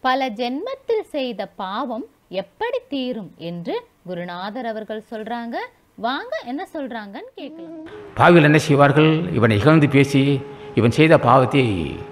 பல ஜென்மத்தில் செய்த பாவம் எப்படி தீரும் என்று குருநாதர் அவர்கள் சொல்றாங்க வாங்க என்ன சொல்றாங்கன்னு கேட்கலாம் பாவிகள் என்ன செய்வார்கள் இவனை இகழ்ந்து பேசி இவன் செய்த பாவத்தை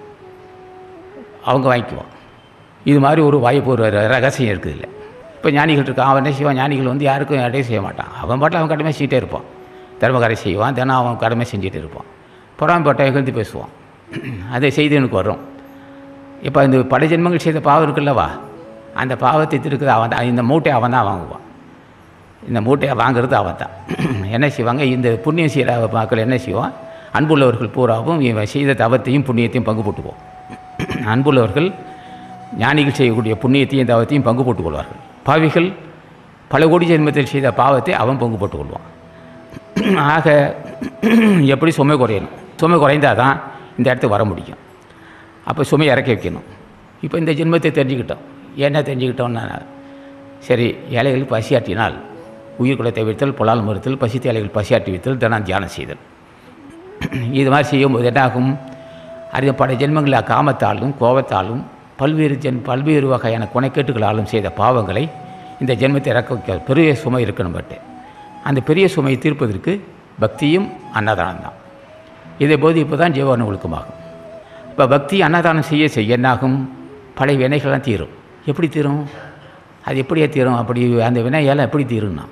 அவங்க வாங்கிக்குவான் இது மாதிரி ஒரு வாய்ப்பு ஒரு ர- ரகசியம் இருக்குது இல்லை இப்போ ஞானிகள் இருக்கான் அவன் என்ன செய்வான் ஞானிகள் வந்து யாருக்கும் இடையே செய்ய மாட்டான் அவன் பாட்டில் அவன் கடமை செய்யிட்டே இருப்பான் தர்மகாரை செய்வான் தினம் அவன் கடமை செஞ்சுட்டு இருப்பான் பொறாமைப்பட்ட இகழ்ந்து பேசுவான் அதை செய்து எனக்கு வரும் இப்போ இந்த பல ஜென்மங்கள் செய்த பாவம் இருக்குல்லவா அந்த பாவத்தை திருக்குது அவன் தான் இந்த மூட்டை அவன் தான் வாங்குவான் இந்த மூட்டையை வாங்குறது அவன் தான் என்ன செய்வாங்க இந்த புண்ணியம் செய்கிற மக்கள் என்ன செய்வான் அன்புள்ளவர்கள் பூராவும் இவன் செய்த தவத்தையும் புண்ணியத்தையும் பங்கு போட்டுக்குவோம் அன்புள்ளவர்கள் ஞானிகள் செய்யக்கூடிய புண்ணியத்தையும் தவத்தையும் பங்கு போட்டுக் கொள்வார்கள் பாவிகள் பல கோடி ஜென்மத்தில் செய்த பாவத்தை அவன் பங்கு போட்டுக் கொள்வான் ஆக எப்படி சுமை குறையணும் சுமை குறைந்தால் தான் இந்த இடத்துக்கு வர முடியும் அப்போ சுமை இறக்கி வைக்கணும் இப்போ இந்த ஜென்மத்தை தெரிஞ்சுக்கிட்டோம் என்ன தெரிஞ்சுக்கிட்டோம்னா சரி ஏழைகள் பசியாற்றினால் உயிர் குலத்தை வைத்தல் புலால் மறுத்தல் பசித்த ஏழைகள் பசியாற்றி வைத்தல் தினம் தியானம் செய்தல் இது மாதிரி செய்யும்போது என்னாகும் அது பல ஜென்மங்களில் காமத்தாலும் கோபத்தாலும் பல்வேறு ஜென் பல்வேறு வகையான குணைக்கேட்டுகளாலும் செய்த பாவங்களை இந்த ஜென்மத்தை இறக்க வைக்க பெரிய சுமை இருக்கணும் பட்டு அந்த பெரிய சுமையை தீர்ப்பதற்கு பக்தியும் அன்னதானம் தான் இதை போது இப்போ தான் ஜீவன ஒழுக்கமாகும் இப்போ பக்தி அன்னதானம் செய்ய செய்ய என்னாகும் பழைய வினைகள்லாம் தீரும் எப்படி தீரும் அது எப்படியே தீரும் அப்படி அந்த வினையெல்லாம் எப்படி தீரும்னா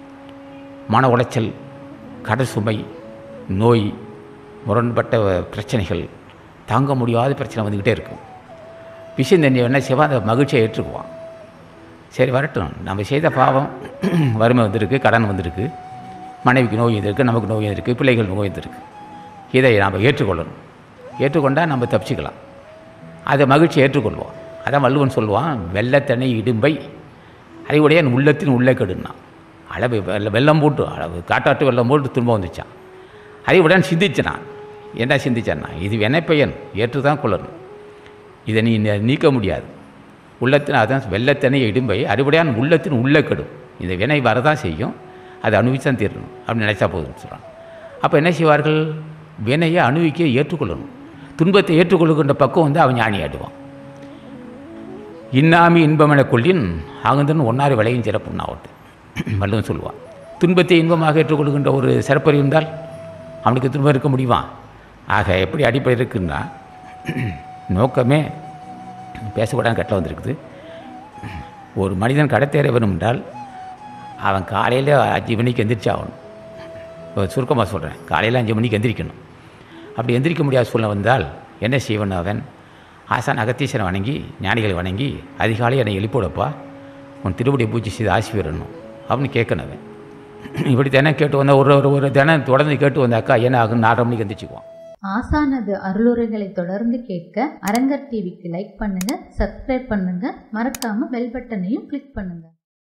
மன உளைச்சல் கடல் சுமை நோய் முரண்பட்ட பிரச்சனைகள் தாங்க முடியாத பிரச்சனை வந்துக்கிட்டே இருக்கும் விஷயம் தெரிஞ்ச என்ன செய்வான் அந்த மகிழ்ச்சியை ஏற்றுக்குவான் சரி வரட்டும் நம்ம செய்த பாவம் வறுமை வந்திருக்கு கடன் வந்திருக்கு மனைவிக்கு நோய் வந்திருக்கு நமக்கு நோய் வந்திருக்கு பிள்ளைகள் நோய் வந்திருக்கு இதை நாம் ஏற்றுக்கொள்ளணும் ஏற்றுக்கொண்டால் நம்ம தப்பிச்சுக்கலாம் அதை மகிழ்ச்சி ஏற்றுக்கொள்வோம் அதான் வள்ளுவன் சொல்லுவான் வெள்ளத்தனை இடும்பை அறிவுடைய உள்ளத்தின் உள்ளே கெடுனா அளவு வெள்ள வெள்ளம் போட்டு அளவு காட்டாட்டு வெள்ளம் போட்டு திரும்ப வந்துச்சான் அறிவுடன் சிந்திச்சனான் என்ன சிந்திச்சான்னா இது வினைப்பயன் ஏற்று தான் கொள்ளணும் இதை நீ ந- நீக்க முடியாது உள்ளத்தின் அதான் வெள்ளத்தனை இடும்பை அறிவுடையான் உள்ளத்தின் உள்ளே கெடும் இந்த வினை வரதான் செய்யும் அதை அனுபவிச்சு தான் தீரணும் அப்படின்னு நினைச்சா போதும்னு சொல்கிறான் அப்போ என்ன செய்வார்கள் வினையை அணுவிக்க ஏற்றுக்கொள்ளணும் துன்பத்தை ஏற்றுக்கொள்ளுகின்ற பக்கம் வந்து அவன் ஞானி ஆடுவான் இன்னாமி இன்பமென கொள்ளின் ஆகுந்தன் ஒன்னாறு விளையும் சிறப்புன்னா அவட்டு வள்ளுவன் சொல்லுவான் துன்பத்தை இன்பமாக ஏற்றுக்கொள்கின்ற ஒரு சிறப்பறி இருந்தால் அவனுக்கு துன்பம் இருக்க முடியுமா ஆக எப்படி அடிப்படை இருக்குன்னா நோக்கமே பேசக்கூடாது கட்டில் வந்திருக்குது ஒரு மனிதன் கடத்தேற வேணும் என்றால் அவன் காலையில் அஞ்சு மணிக்கு எந்திரிச்சு ஆகணும் இப்போ சுருக்கமாக சொல்கிறேன் காலையில் அஞ்சு மணிக்கு எந்திரிக்கணும் அப்படி எந்திரிக்க முடியாத சூழ்நிலை வந்தால் என்ன செய்வன் அவன் ஆசான் அகத்தீசனை வணங்கி ஞானிகளை வணங்கி அதிகாலை என்னை எழுப்பிவிடப்பா உன் திருவடியை பூஜை செய்து ஆசி பெறணும் அப்படின்னு கேட்கணும் அவன் இப்படி தினம் கேட்டு வந்தால் ஒரு ஒரு ஒரு தினம் தொடர்ந்து கேட்டு வந்தாக்கா என்ன ஆகும் நாலரை மணிக்கு எந்திரிச்சுக்குவான் ஆசானது அருளுரைகளை தொடர்ந்து கேட்க அரங்கர் டிவிக்கு லைக் பண்ணுங்க சப்ஸ்கிரைப் பண்ணுங்க மறக்காம பெல் பட்டனையும் கிளிக் பண்ணுங்க